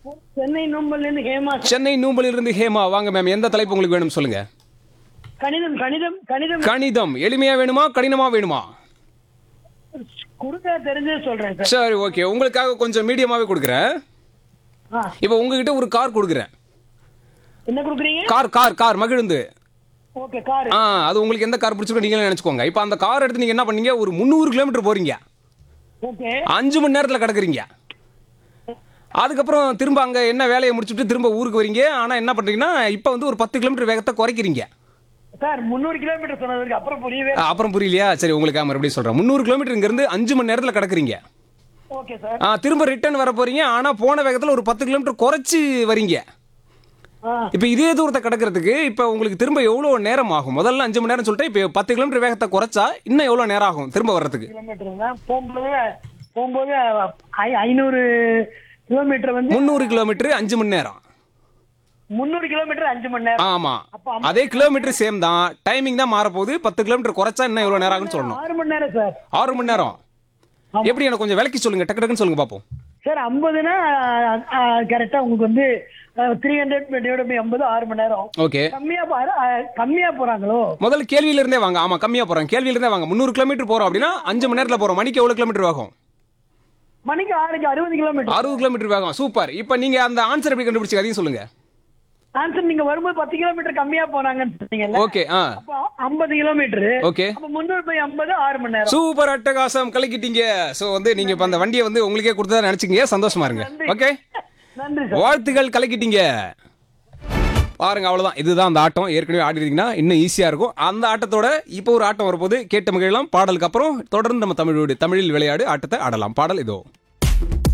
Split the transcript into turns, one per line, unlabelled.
சென்னை நும்பல்ல இருந்து ஹேமா சார்.
சென்னை நூம்பலிலிருந்து ஹேமா வாங்க மேம் எந்த தலைப்பு உங்களுக்கு வேணும் சொல்லுங்க
கணிதம் கணிதம் கணிதம்
கணிதம் எளிமையா வேணுமா கடினமா வேணுமா
கொடுக்க தெரிஞ்சே சொல்றேன் சார்
சரி ஓகே உங்களுக்காக கொஞ்சம் மீடியமாவே கொடுக்குறேன்
ஆ,
இப்போ உங்ககிட்ட ஒரு கார் கொடுக்குறேன்
என்ன கொடுக்குறீங்க
கார் கார் கார் மகிழுந்து
ஓகே கார்
ஆ அது உங்களுக்கு எந்த கார் பிடிச்சிருக்கோ நீங்களே நினைச்சுக்கோங்க இப்போ அந்த கார் எடுத்து நீங்க என்ன பண்ணீங்க ஒரு முந்நூறு கிலோமீட்டர் போறீங்க
ஓகே
அஞ்சு மணி நேரத்தில் கிடக்குறீங்க அதுக்கப்புறம் திரும்ப அங்கே என்ன வேலையை முடிச்சுட்டு திரும்ப ஊருக்கு வரீங்க ஆனால் என்ன பண்ணுறீங்கன்னா இப்போ வந்து ஒரு பத்து கிலோமீட்டர் வேகத்தை குறைக்கிறீங்க
சார் முந்நூறு கிலோமீட்டர் சொன்னதுக்கு அப்புறம் புரியவே
ஆ, அப்புறம் புரியலையா சரி உங்களுக்கு மறுபடியும் சொல்கிறேன் முந்நூறு கிலோமீட்டர் இங்கேருந்து அஞ்சு மணி நேரத்தில் கிடக்குறீங்க
ஓகே சார்
ஆ, திரும்ப ரிட்டர்ன் வர போறீங்க ஆனால் போன வேகத்தில் ஒரு பத்து கிலோமீட்டர் குறைச்சி வரீங்க
ஆ
இப்போ இதே தூரத்தை கடக்கிறதுக்கு இப்போ உங்களுக்கு திரும்ப எவ்வளோ நேரம் ஆகும் முதல்ல அஞ்சு மணி நேரம் சொல்லிட்டு இப்போ பத்து கிலோமீட்டர் வேகத்தை குறைச்சா இன்னும் எவ்வளோ நேரம் ஆகும் திரும்ப வர்றதுக்கு
கிலோமீட்டருங்க போகும்போது போகும்போது ஐ- ஐநூறு கிலோமீட்டர் வந்து
முந்நூறு கிலோமீட்டர் அஞ்சு மணி நேரம்
முந்நூறு கிலோமீட்டர் அஞ்சு மணி நேரம்
ஆமா
அப்ப
அதே கிலோமீட்டர் சேம் தான் டைமிங் தான் மாற போகுது பத்து கிலோமீட்டர் குறைச்சா இன்னும் எவ்வளவு நேரம் ஆகும்னு சொல்லணும்
ஆறு மணி நேரம் சார்
ஆறு மணி நேரம் எப்படி எனக்கு கொஞ்சம் விளக்கி சொல்லுங்க டக்கு டக்குன்னு சொல்லுங்க பாப்போம்
சார் ஐம்பதுனா கரெக்டா உங்களுக்கு வந்து த்ரீ ஹண்ட்ரட் டிவைட் பை ஐம்பது ஆறு மணி நேரம்
ஓகே
கம்மியா பாரு கம்மியா போறாங்களோ
முதல்ல கேள்வியில இருந்தே வாங்க ஆமா கம்மியா போறோம் கேள்வியில இருந்தே வாங்க முந்நூறு கிலோமீட்டர் போறோம் அப்படின்னா அஞ்சு மணி நேரத்துல போறோம் மணிக்கு எவ்வளவு கிலோமீட்டர் ஆகும்
மணிக்கு ஆறுக்கு அறுபது கிலோமீட்டர்
அறுபது கிலோமீட்டர் வேகம் சூப்பர் இப்போ நீங்க அந்த ஆன்சர் எப்படி கண்டுபிடிச்சு அதையும் சொல்லுங்க
ஆன்சர் நீங்க வரும்போது பத்து கிலோமீட்டர் கம்மியா போனாங்கன்னு சொன்னீங்கல்ல
ஓகே ஆ
அப்போ ஐம்பது கிலோமீட்டர்
ஓகே
அப்ப முந்நூறு பை ஐம்பது ஆறு மணி நேரம்
சூப்பர் அட்டகாசம் கலக்கிட்டீங்க சோ வந்து நீங்க இப்ப அந்த வண்டியை வந்து உங்களுக்கே கொடுத்ததா நினைச்சுக்கீங்க சந்தோஷமா இருங்க ஓகே
நன்றி சார்
வாழ்த்துகள் கலக்கிட்டீங்க பாருங்க அவ்வளவுதான் இதுதான் அந்த ஆட்டம் ஏற்கனவே ஆடி இருந்தீங்கன்னா இன்னும் ஈஸியா இருக்கும் அந்த ஆட்டத்தோட இப்போ ஒரு ஆட்டம் வரப்போது கேட்ட மகிழலாம் பாடலுக்கு அப்புறம் தொடர்ந்து நம்ம தமிழோடு தமிழில் விளையாடு ஆட்டத்தை ஆடலாம் பாடல் இதோ